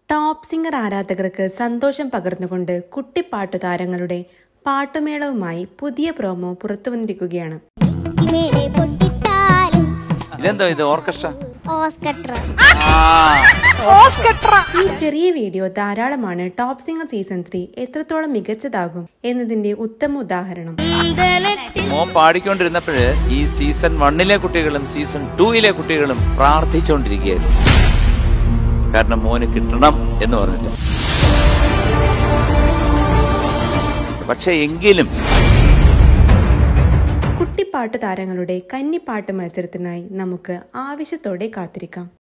top singer ആരാധകർക്ക് സന്തോഷം പകർന്നുകൊണ്ട് കുട്ടിപ്പാട്ടു താരങ്ങളുടെ പാട്ടുമേളവുമായി പുതിയ പ്രോമോ പുറത്തു വന്നിരിക്കുകയാണ് മേലെ പൊട്ടിട്ടാലും ഇതെന്തോ ഇത് ഓർക്കസ്ട്ര ഓസ്കട്ര ഈ ചെറിയ വീഡിയോ ധാരാളമാണ് ടോപ്പ് സിംഗർ സീസൺ ത്രീ എത്രത്തോളം മികച്ചതാകും എന്നതിന്റെ ഉത്തമ ഉദാഹരണം മോൻ പാടിക്കൊണ്ടിരുന്നപ്പോഴ് ഈ സീസൺ വണ്ണിലെ കുട്ടികളും സീസൺ ടൂയിലെ കുട്ടികളും പ്രാർത്ഥിച്ചുകൊണ്ടിരിക്കുകയായിരുന്നു കാരണം മോന് കിട്ടണം എന്ന് പറഞ്ഞിട്ട് പക്ഷെ എങ്കിലും കുട്ടിപ്പാട്ടു താരങ്ങളുടെ കന്നിപ്പാട്ട് മത്സരത്തിനായി നമുക്ക് ആവശ്യത്തോടെ കാത്തിരിക്കാം